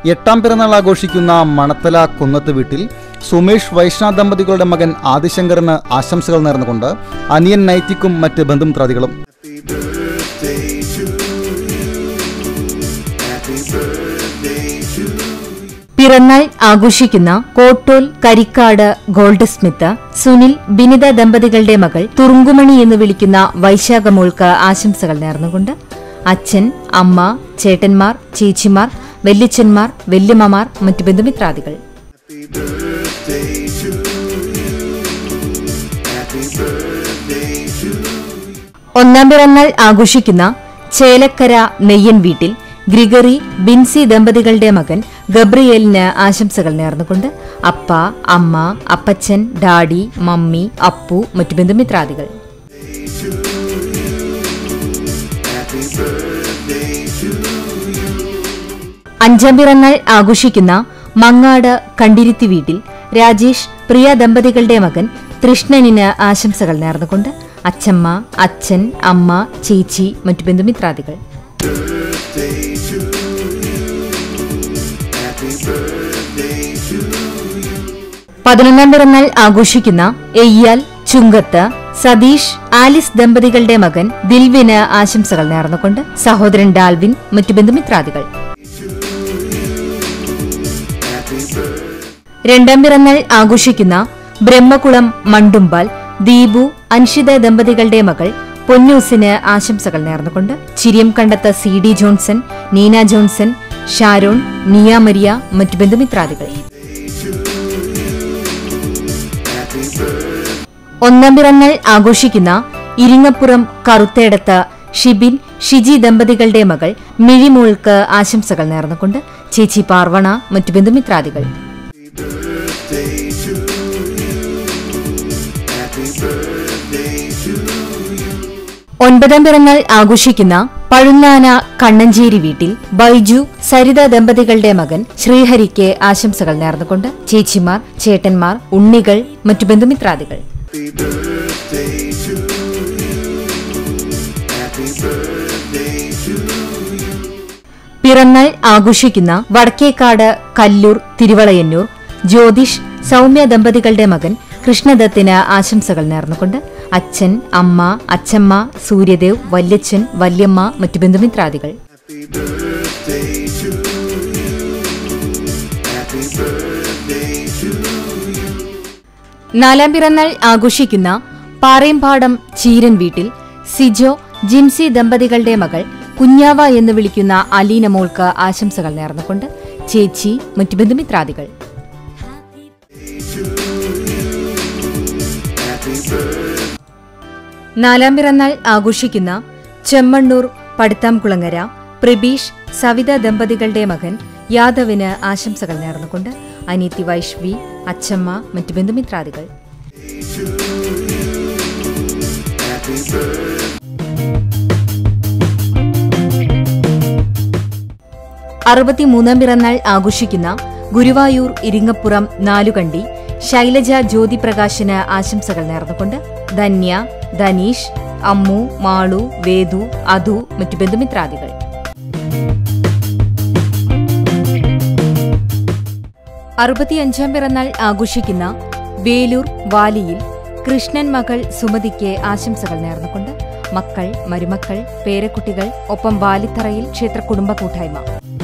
എട്ടാം പിറന്നാൾ ആഘോഷിക്കുന്ന മണത്തല കുന്നത്ത് വീട്ടിൽ സുമേഷ് വൈഷ്ണവ് ദമ്പതികളുടെ മകൻ ആദിശങ്കറിന് ആശംസകൾ നേർന്നുകൊണ്ട് അനിയൻ നൈറ്റിക്കും മറ്റ് ബന്ധുമിത്രാദികളും പിറന്നാൾ ആഘോഷിക്കുന്ന കോട്ടോൽ കരിക്കാട് ഗോൾഡ് സ്മിത്ത് സുനിൽ ബിനിത ദമ്പതികളുടെ മകൾ തുറുങ്കുമണി എന്ന് വിളിക്കുന്ന വൈശാഖമോൾക്ക് ആശംസകൾ നേർന്നുകൊണ്ട് അച്ഛൻ അമ്മ ചേട്ടന്മാർ ചേച്ചിമാർ വല്യച്ഛന്മാർ വല്യമ്മമാർ മറ്റു ബന്ധുമിത്രാദികൾ ഒന്നാം പിറന്നാൾ ആഘോഷിക്കുന്ന ചേലക്കര നെയ്യൻ വീട്ടിൽ ഗ്രിഗറി ബിൻസി ദമ്പതികളുടെ മകൻ ഗബ്രിയേലിന് ആശംസകൾ നേർന്നുകൊണ്ട് അപ്പ അമ്മ അപ്പച്ചൻ ഡാഡി മമ്മി അപ്പു മറ്റു ബന്ധുമിത്രാദികൾ അഞ്ചാം പിറന്നാൾ ആഘോഷിക്കുന്ന മങ്ങാട് കണ്ടിരുത്തി വീട്ടിൽ രാജേഷ് പ്രിയ ദമ്പതികളുടെ മകൻ തൃഷ്ണനിന് ആശംസകൾ നേർന്നുകൊണ്ട് അച്ഛമ്മ അച്ഛൻ അമ്മ ചേച്ചി മറ്റു ബന്ധുമിത്രാദികൾ പതിനൊന്നാം പിറന്നാൾ ആഘോഷിക്കുന്ന എയ്യാൽ ചുങ്കത്ത് സതീഷ് ആലിസ് ദമ്പതികളുടെ മകൻ ദിൽവിന് ആശംസകൾ നേർന്നുകൊണ്ട് സഹോദരൻ ഡാൽവിൻ മറ്റു ബന്ധുമിത്രാദികൾ രണ്ടാം പിറന്നാൾ ആഘോഷിക്കുന്ന ബ്രഹ്മകുളം മണ്ടുമ്പാൽ ദീപു അൻഷിത ദമ്പതികളുടെ മകൾ പൊന്നൂസിന് ആശംസകൾ നേർന്നുകൊണ്ട് ചിരിയം കണ്ടത്ത C D Johnson Neena Johnson Sharon Niya Maria മറ്റു ബന്ധുമിത്രാദികൾ ഒന്നാം പിറന്നാൾ ആഘോഷിക്കുന്ന ഇരിങ്ങപ്പുറം കറുത്തേടത്ത് ഷിബിൻ ഷിജി ദമ്പതികളുടെ മകൾ മിഴിമോൾക്ക് ആശംസകൾ നേർന്നുകൊണ്ട് ചേച്ചി പാർവണ മറ്റു ബന്ധുമിത്രാദികൾ ഒൻപതാം പിറന്നാൾ ആഘോഷിക്കുന്ന പഴുന്നാന കണ്ണഞ്ചേരി വീട്ടിൽ ബൈജു സരിത ദമ്പതികളുടെ മകൻ ശ്രീഹരിക്ക് ആശംസകൾ നേർന്നുകൊണ്ട് ചേച്ചിമാർ ചേട്ടന്മാർ ഉണ്ണികൾ മറ്റു ബന്ധുമിത്രാദികൾ പിറന്നാൾ ആഘോഷിക്കുന്ന വടക്കേക്കാട് കല്ലൂർ തിരുവളയന്നൂർ ജ്യോതിഷ് സൗമ്യ ദമ്പതികളുടെ മകൻ കൃഷ്ണദത്തിന് ആശംസകൾ നേർന്നുകൊണ്ട് അച്ഛൻ അമ്മ അച്ഛമ്മ സൂര്യദേവ് വല്യച്ഛൻ വല്യമ്മ മറ്റു ബന്ധുമിത്രാദികൾ നാലാം പിറന്നാൾ ആഘോഷിക്കുന്ന പാറേമ്പാടം ചീരൻ വീട്ടിൽ സിജോ ജിൻസി ദമ്പതികളുടെ മകൾ കുഞ്ഞാവ എന്ന് വിളിക്കുന്ന അലീന മോൾക്ക് ആശംസകൾ നേർന്നുകൊണ്ട് ചേച്ചി മറ്റു ബന്ധുമിത്രാദികൾ നാലാം പിറന്നാൾ ആഘോഷിക്കുന്ന ചെമ്മണ്ണൂർ പടുത്താംകുളങ്ങര പ്രബീഷ് സവിത ദമ്പതികളുടെ മകൻ യാദവിന് ആശംസകൾ നേർന്നുകൊണ്ട് അനീതി വൈഷ്വി അച്ചമ്മ മറ്റു ബന്ധുമിത്രാദികൾ അറുപത്തിമൂന്നാം പിറന്നാൾ ആഘോഷിക്കുന്ന ഗുരുവായൂർ ഇരിങ്ങപ്പുറം നാലുകണ്ടി ശൈലജ ജ്യോതിപ്രകാശിന് ആശംസകൾ നേർന്നുകൊണ്ട് ധന്യ ധനീഷ് അമ്മു മാളു വേദു അധു മറ്റു ബന്ധുമിത്രാദികൾ അറുപത്തിയഞ്ചാം പിറന്നാൾ ആഘോഷിക്കുന്ന വേലൂർ വാലിയിൽ കൃഷ്ണൻ മകൾ സുമതിക്ക് ആശംസകൾ നേർന്നുകൊണ്ട് മക്കൾ മരുമക്കൾ പേരക്കുട്ടികൾ ഒപ്പം വാലിത്തറയിൽ ക്ഷേത്ര കുടുംബ കൂട്ടായ്മ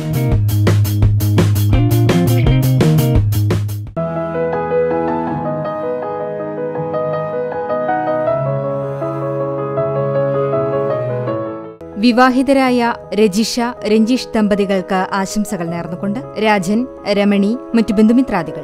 വിവാഹിതരായ രജിഷ രഞ്ജിഷ് ദമ്പതികൾക്ക് ആശംസകൾ നേർന്നുകൊണ്ട് രാജൻ രമണി മറ്റു ബന്ധുമിത്രാദികൾ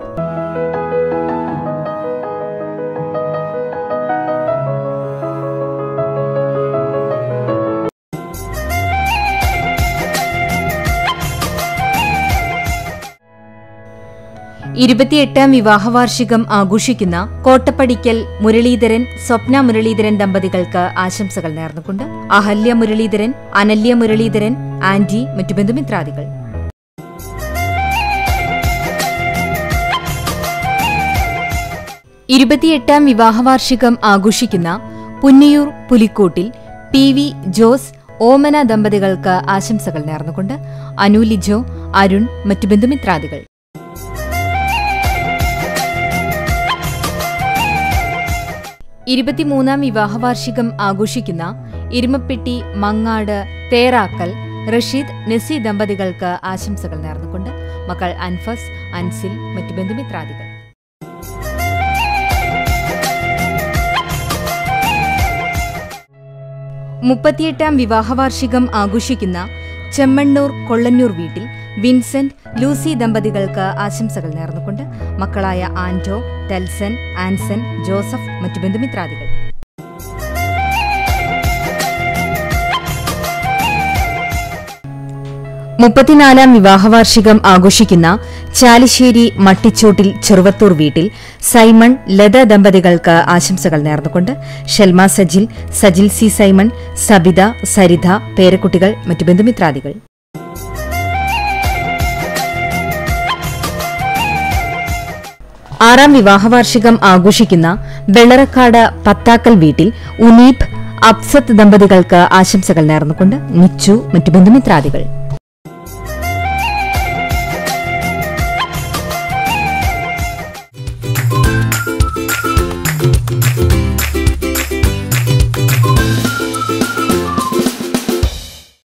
ഇരുപത്തിയെട്ടാം വിവാഹവാർഷികം ആഘോഷിക്കുന്ന കോട്ടപ്പടിക്കൽ മുരളീധരൻ സ്വപ്ന മുരളീധരൻ ദമ്പതികൾക്ക് ആശംസകൾ നേർന്നുകൊണ്ട് അഹല്യ മുരളീധരൻ അനല്യ മുരളീധരൻ ആന്റി മറ്റു ബന്ധുമിത്രാദികൾ ഇരുപത്തിയെട്ടാം വിവാഹവാർഷികം ആഘോഷിക്കുന്ന Punniyur Pulikkottil P V Jose Omana ദമ്പതികൾക്ക് ആശംസകൾ നേർന്നുകൊണ്ട് അനു ലിജോ അരുൺ മറ്റു ബന്ധുമിത്രാദികൾ ഇരുപത്തിമൂന്നാം വിവാഹവാർഷികം ആഘോഷിക്കുന്ന ഇരുമപ്പെട്ടി മങ്ങാട് തേറാക്കൽ റഷീദ് നസി ദമ്പതികൾക്ക് ആശംസകൾ നേർന്നുകൊണ്ട് മക്കൾ അൻഫസ് അൻസിൽ മറ്റു ബന്ധുമിത്രാദികൾ മുപ്പത്തിയെട്ടാം വിവാഹവാർഷികം ആഘോഷിക്കുന്ന ചെമ്മണ്ണൂർ കൊള്ളന്നൂർ വീട്ടിൽ വിൻസെന്റ് ലൂസി ദമ്പതികൾക്ക് ആശംസകൾ നേർന്നുകൊണ്ട് മക്കളായ ആന്റോ ടെൽസൺ ആൻസൺ ജോസഫ് മറ്റു ബന്ധുമിത്രാദികൾ മുപ്പത്തിനാലാം വിവാഹവാർഷികം ആഘോഷിക്കുന്ന ചാലിശ്ശേരി മട്ടിച്ചോട്ടിൽ ചെറുവത്തൂർ വീട്ടിൽ സൈമൺ ലത ദമ്പതികൾക്ക് ആശംസകൾ നേർന്നുകൊണ്ട് ഷെൽമ സജിൽ സജിൽ സി സൈമൺ സബിത സരിത പേരക്കുട്ടികൾ മറ്റു ബന്ധുമിത്രാദികൾ ആറാം വിവാഹവാർഷികം ആഘോഷിക്കുന്ന വെള്ളറക്കാട് പത്താക്കൽ വീട്ടിൽ ഉനീബ് അബ്സത്ത് ദമ്പതികൾക്ക് ആശംസകൾ നേർന്നുകൊണ്ട് മിച്ചു മറ്റു ബന്ധുമിത്രാദികൾ